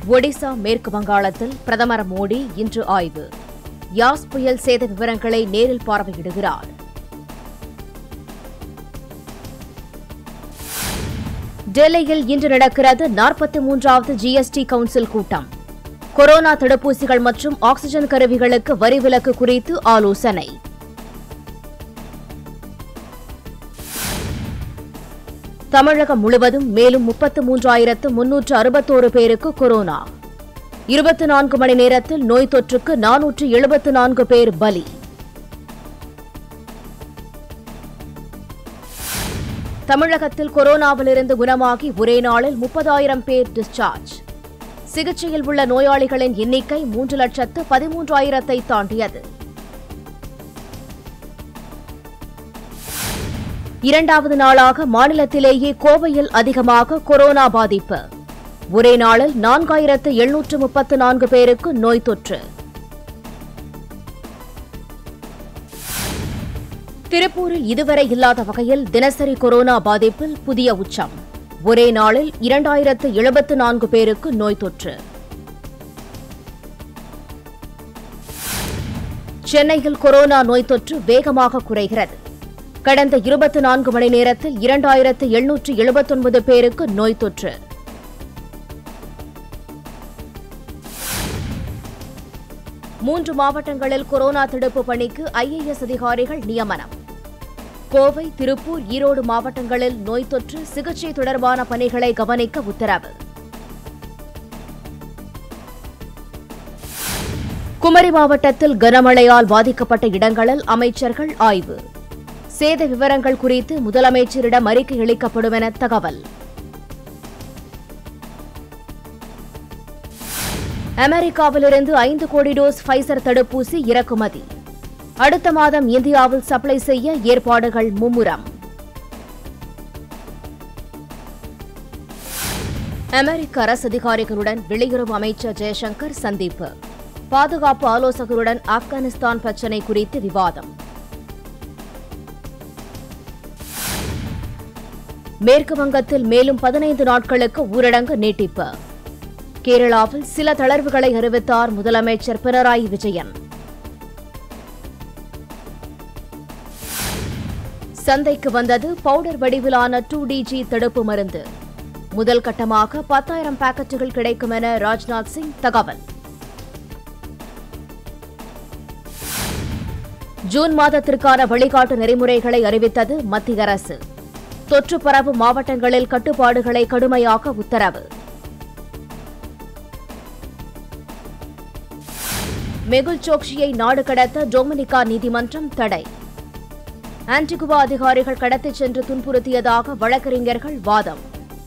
ஒடிசா மேற்கு வங்காளத்தில் பிரதமர் மோடி இன்று ஆய்வு யாஸ் புயல் சேத விவரங்களை நேரில் பார்வையிடுகிறார் டெல்லியில் இன்று நடக்கிறது நாற்பத்தி மூன்றாவது ஜிஎஸ்டி கவுன்சில் கூட்டம் கொரோனா தடுப்பூசிகள் மற்றும் ஆக்ஸிஜன் கருவிகளுக்கு வரி விலக்கு குறித்து ஆலோசனை தமிழகம் முழுவதும் மேலும் முப்பத்து மூன்றாயிரத்து முன்னூற்று அறுபத்தோரு பேருக்கு கொரோனா இருபத்தி நான்கு மணி நேரத்தில் நோய் தொற்றுக்கு நானூற்று எழுபத்து நான்கு பேர் பலி தமிழகத்தில் கொரோனாவிலிருந்து குணமாகி ஒரே நாளில் முப்பதாயிரம் பேர் டிஸ்சார்ஜ் சிகிச்சையில் உள்ள நோயாளிகளின் எண்ணிக்கை மூன்று லட்சத்து பதிமூன்றாயிரத்தை தாண்டியது இரண்டாவது நாளாக மாநிலத்திலேயே கோவையில் அதிகமாக கொரோனா பாதிப்பு ஒரே நாளில் நான்காயிரத்து எழுநூற்று முப்பத்து நான்கு பேருக்கு நோய் தொற்று திருப்பூரில் இதுவரை இல்லாத வகையில் தினசரி கொரோனா பாதிப்பில் புதிய உச்சம் ஒரே நாளில் இரண்டாயிரத்து எழுபத்து நான்கு பேருக்கு நோய் தொற்று சென்னையில் கொரோனா நோய் தொற்று வேகமாக குறைகிறது கடந்த இருபத்தி நான்கு மணி நேரத்தில் இரண்டாயிரத்து எழுநூற்று எழுபத்தொன்பது பேருக்கு நோய் தொற்று மூன்று மாவட்டங்களில் கொரோனா தடுப்பு பணிக்கு ஐஏஎஸ் அதிகாரிகள் நியமனம் கோவை திருப்பூர் ஈரோடு மாவட்டங்களில் நோய் தொற்று சிகிச்சை தொடர்பான பணிகளை கவனிக்க உத்தரவு குமரி மாவட்டத்தில் கனமழையால் பாதிக்கப்பட்ட இடங்களில் அமைச்சர்கள் ஆய்வு சேத விவரங்கள் குறித்து முதலமைச்சரிடம் அறிக்கை அளிக்கப்படும் என தகவல் அமெரிக்காவிலிருந்து ஐந்து கோடி டோஸ் ஃபைசர் தடுப்பூசி இறக்குமதி அடுத்த மாதம் இந்தியாவில் சப்ளை செய்ய ஏற்பாடுகள் மும்முரம் அமெரிக்க அரசு அதிகாரிகளுடன் வெளியுறவு அமைச்சர் ஜெயசங்கர் சந்திப்பு பாதுகாப்பு ஆலோசகருடன் ஆப்கானிஸ்தான் பிரச்சினை குறித்து விவாதம் மேற்கு வங்கத்தில் மேலும் பதினைந்து நாட்களுக்கு ஊரடங்கு நீட்டிப்பு கேரளாவில் சில தளர்வுகளை அறிவித்தார் முதலமைச்சர் பினராயி விஜயன் சந்தைக்கு வந்தது பவுடர் வடிவிலான டூ டிஜி தடுப்பு மருந்து முதல் கட்டமாக பத்தாயிரம் பாக்கெட்டுகள் கிடைக்கும் என ராஜ்நாத் சிங் தகவல் ஜூன் மாதத்திற்கான வழிகாட்டு நெறிமுறைகளை அறிவித்தது மத்திய அரசு தொற்று பரவும் மாவட்டங்களில் கட்டுப்பாடுகளை கடுமையாக்க உத்தரவு மெகுல் சோக்சியை நாடு கடத்த டொமினிகா நீதிமன்றம் தடை ஆன்டிகுவா அதிகாரிகள் கடத்திச் சென்று துன்புறுத்தியதாக வழக்கறிஞர்கள் வாதம்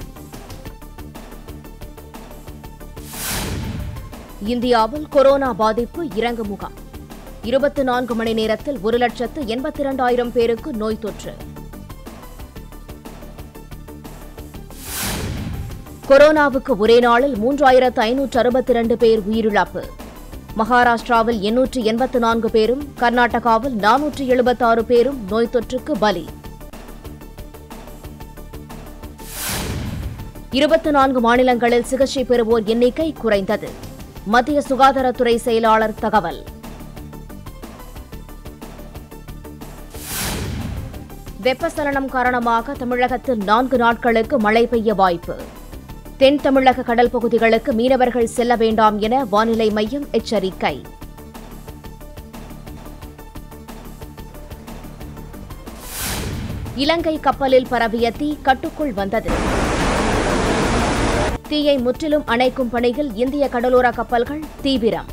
இந்தியாவில் கொரோனா பாதிப்பு இறங்கு முகாம் இருபத்தி நான்கு மணி நேரத்தில் ஒரு லட்சத்து எண்பத்தி இரண்டாயிரம் பேருக்கு நோய் தொற்று கொரோனாவுக்கு ஒரே நாளில் மூன்றாயிரத்து ஐநூற்று அறுபத்தி இரண்டு பேர் உயிரிழப்பு மகாராஷ்டிராவில் எண்ணூற்று எண்பத்து நான்கு பேரும் கர்நாடகாவில் நானூற்று எழுபத்தாறு பேரும் நோய் தொற்றுக்கு பலி இருபத்தி நான்கு மாநிலங்களில் சிகிச்சை பெறுவோர் எண்ணிக்கை குறைந்தது மத்திய சுகாதாரத்துறை செயலாளர் தகவல் வெப்பசலனம் காரணமாக தமிழகத்தில் நான்கு நாட்களுக்கு மழை பெய்ய வாய்ப்பு தென் தமிழக கடல் பகுதிகளுக்கு மீனவர்கள் செல்ல வேண்டாம் என வானிலை மையம் எச்சரிக்கை இலங்கை கப்பலில் பரவிய தீ கட்டுக்குள் வந்தது தீயை முற்றிலும் அணைக்கும் பணியில் இந்திய கடலோர கப்பல்கள் தீவிரம்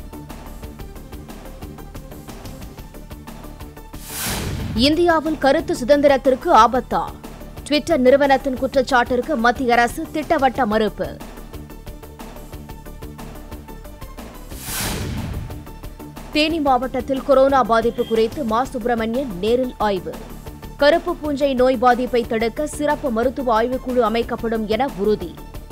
இந்தியாவில் கருத்து சுதந்திரத்திற்கு ஆபத்தா ட்விட்டர் நிறுவனத்தின் குற்றச்சாட்டிற்கு மத்திய அரசு திட்டவட்ட மறுப்பு தேனி மாவட்டத்தில் கொரோனா பாதிப்பு குறித்து மா சுப்பிரமணியன் நேரில் ஆய்வு கருப்பு பூஞ்சை நோய் பாதிப்பை தடுக்க சிறப்பு மருத்துவ ஆய்வுக்குழு அமைக்கப்படும் என உறுதி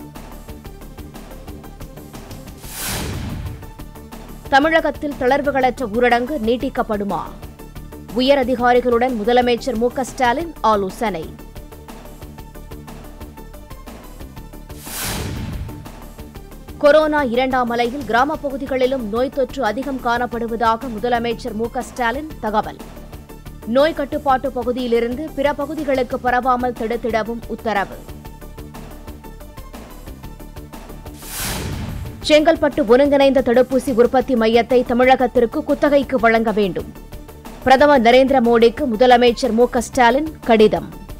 தமிழகத்தில் தளர்வுகளற்ற ஊரடங்கு நீட்டிக்கப்படுமா உயர் அதிகாரிகளுடன் முதலமைச்சர் மு க ஸ்டாலின் ஆலோசனை கொரோனா இரண்டாம் அலையில் கிராமப் பகுதிகளிலும் நோய் தொற்று அதிகம் காணப்படுவதாக முதலமைச்சர் மு க ஸ்டாலின் தகவல் நோய் கட்டுப்பாட்டு பகுதியிலிருந்து பிற பகுதிகளுக்கு பரவாமல் தடுத்திடவும் உத்தரவு செங்கல்பட்டு ஒருங்கிணைந்த தடுப்பூசி உற்பத்தி மையத்தை தமிழகத்திற்கு குத்தகைக்கு வழங்க வேண்டும் பிரதமர் நரேந்திர மோடிக்கு முதலமைச்சர் மு க ஸ்டாலின் கடிதம்